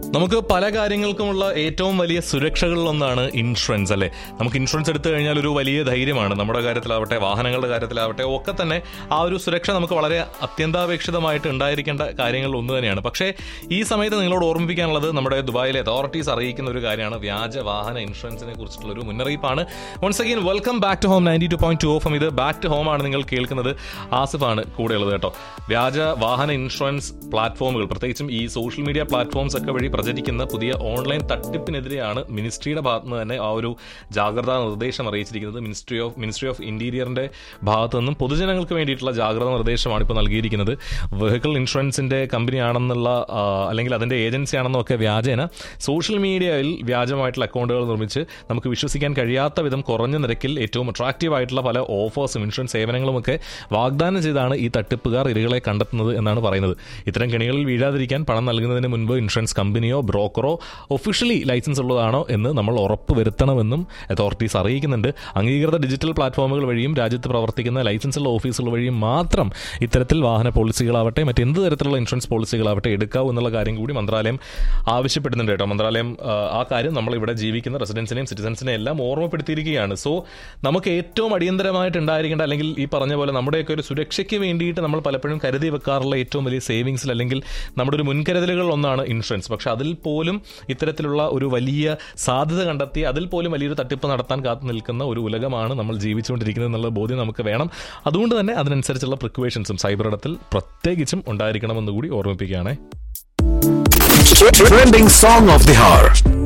നമുക്ക് പല കാര്യങ്ങൾക്കുമുള്ള ഏറ്റവും വലിയ സുരക്ഷകളിലൊന്നാണ് ഇൻഷുറൻസ് അല്ലേ നമുക്ക് ഇൻഷുറൻസ് എടുത്തു കഴിഞ്ഞാൽ ഒരു വലിയ ധൈര്യമാണ് നമ്മുടെ കാര്യത്തിലാവട്ടെ വാഹനങ്ങളുടെ കാര്യത്തിലാവട്ടെ ഒക്കെ തന്നെ ആ ഒരു സുരക്ഷ നമുക്ക് വളരെ അത്യന്താപേക്ഷിതമായിട്ട് ഉണ്ടായിരിക്കേണ്ട കാര്യങ്ങളിൽ ഒന്ന് തന്നെയാണ് പക്ഷേ ഈ സമയത്ത് നിങ്ങളോട് ഓർമ്മിപ്പിക്കാനുള്ളത് നമ്മുടെ ദുബായിലെ അതോറിറ്റീസ് അറിയിക്കുന്ന ഒരു കാര്യമാണ് വ്യാജ വാഹന ഇൻഷുറൻസിനെ കുറിച്ചിട്ടുള്ള ഒരു മുന്നറിയിപ്പാണ് once again welcome back to home ninety two point two of ഇത് ബാക്ക് ടു ഹോം ആണ് നിങ്ങൾ കേൾക്കുന്നത് ആസിഫാണ് കൂടെയുള്ളത് കേട്ടോ വ്യാജ വാഹന ഇൻഷുറൻസ് പ്ലാറ്റ്ഫോമുകൾ പ്രത്യേകിച്ചും ഈ സോഷ്യൽ മീഡിയ പ്ലാറ്റ്ഫോംസ് ഒക്കെ വഴി പ്രചരിക്കുന്ന പുതിയ ഓൺലൈൻ തട്ടിപ്പിനെതിരെയാണ് മിനിസ്ട്രിയുടെ ഭാഗത്ത് നിന്ന് തന്നെ ആ ഒരു ജാഗ്രതാ നിർദ്ദേശം അറിയിച്ചിരിക്കുന്നത് മിനിസ്ട്രി ഓഫ് മിനിസ്ട്രി ഓഫ് ഇന്റീരിയറിന്റെ ഭാഗത്തു നിന്നും പൊതുജനങ്ങൾക്ക് വേണ്ടിയിട്ടുള്ള ജാഗ്രതാ നിർദ്ദേശമാണ് ഇപ്പോൾ നൽകിയിരിക്കുന്നത് വെഹിക്കിൾ ഇൻഷുറൻസിന്റെ കമ്പനിയാണെന്നുള്ള ആ, അല്ലെങ്കിൽ അതിന്റെ ഏജൻസി ആണെന്നോ ഒക്കെ വ്യാജേന സോഷ്യൽ മീഡിയയിൽ വ്യാജമായിട്ടുള്ള അക്കൗണ്ടുകൾ നിർമ്മിച്ച് നമുക്ക് വിശ്വസിക്കാൻ കഴിയാത്ത വിധം കുറഞ്ഞ നിരക്കിൽ ഏറ്റവും അട്രാക്റ്റീവ് ആയിട്ടുള്ള പല ഓഫേഴ്സും ഇൻഷുറൻസ് സേവനങ്ങളും ഒക്കെ വാഗ്ദാനം ചെയ്താണ് ഈ തട്ടിപ്പുകാർ ഇരകളെ കണ്ടെത്തുന്നത് എന്നാണ് പറയുന്നത് ഇത്തരം കെണികളിൽ വീഴാതിരിക്കാൻ പണം നൽകുന്നതിന് മുൻപ് ഇൻഷുറൻസ് കമ്പനിയോ ബ്രോക്കറോ ഒഫീഷ്യലി ലൈസൻസ് ഉള്ളതാണോ എന്ന് നമ്മൾ ഉറപ്പ് വരുത്തണമെന്നും അതോറിറ്റീസ് അറിയിക്കുന്നുണ്ട് അംഗീകൃത ഡിജിറ്റൽ പ്ലാറ്റ്ഫോമുകൾ വഴിയും രാജ്യത്ത് പ്രവർത്തിക്കുന്ന ലൈസൻസുള്ള ഓഫീസുകൾ വഴിയും മാത്രം ഇത്തരത്തിൽ വാഹന പോളിസികളാവട്ടെ മറ്റെന്ത് തരത്തിലുള്ള ഇൻഷുറൻസ് പോളിസികളാവട്ടെ എടുക്കാവൂ എന്നുള്ള കാര്യം കൂടി മന്ത്രാലയം ആവശ്യപ്പെടുന്നുണ്ട് കേട്ടോ മന്ത്രാലയം ആ, ആ കാര്യം നമ്മൾ ഇവിടെ ജീവിക്കുന്ന റെസിഡൻസിനെയും സിറ്റിസൺസിനെയും എല്ലാം ഓർമ്മപ്പെടുത്തിയിരിക്കുകയാണ് സോ നമുക്ക് ഏറ്റവും അടിയന്തരമായിട്ട് ഉണ്ടായിരിക്കേണ്ട അല്ലെങ്കിൽ ഈ പറഞ്ഞ പോലെ നമ്മുടെയൊക്കെ ഒരു സുരക്ഷയ്ക്ക് വേണ്ടിയിട്ട് നമ്മൾ പലപ്പോഴും കരുതി വെക്കാറുള്ള ഏറ്റവും വലിയ സേവിങ്സിൽ അല്ലെങ്കിൽ നമ്മുടെ ഒരു മുൻകരുതലുകൾ ഒന്നാണ് ഇൻഷുറൻസ് പക്ഷെ അതിൽ പോലും ഇത്തരത്തിലുള്ള ഒരു വലിയ സാധ്യത കണ്ടെത്തി അതിൽ പോലും വലിയൊരു തട്ടിപ്പ് നടത്താൻ കാത്തു നിൽക്കുന്ന ഒരു ഉലകമാണ് നമ്മൾ ജീവിച്ചുകൊണ്ടിരിക്കുന്നത് എന്നുള്ള ബോധ്യം നമുക്ക് വേണം അതുകൊണ്ട് തന്നെ അതിനനുസരിച്ചുള്ള പ്രിക്വേഷൻസും സൈബർ ഇടത്തിൽ പ്രത്യേകിച്ചും ഉണ്ടായിരിക്കണമെന്ന് കൂടി ഓർമ്മിപ്പിക്കുകയാണേ Trending song of the hour.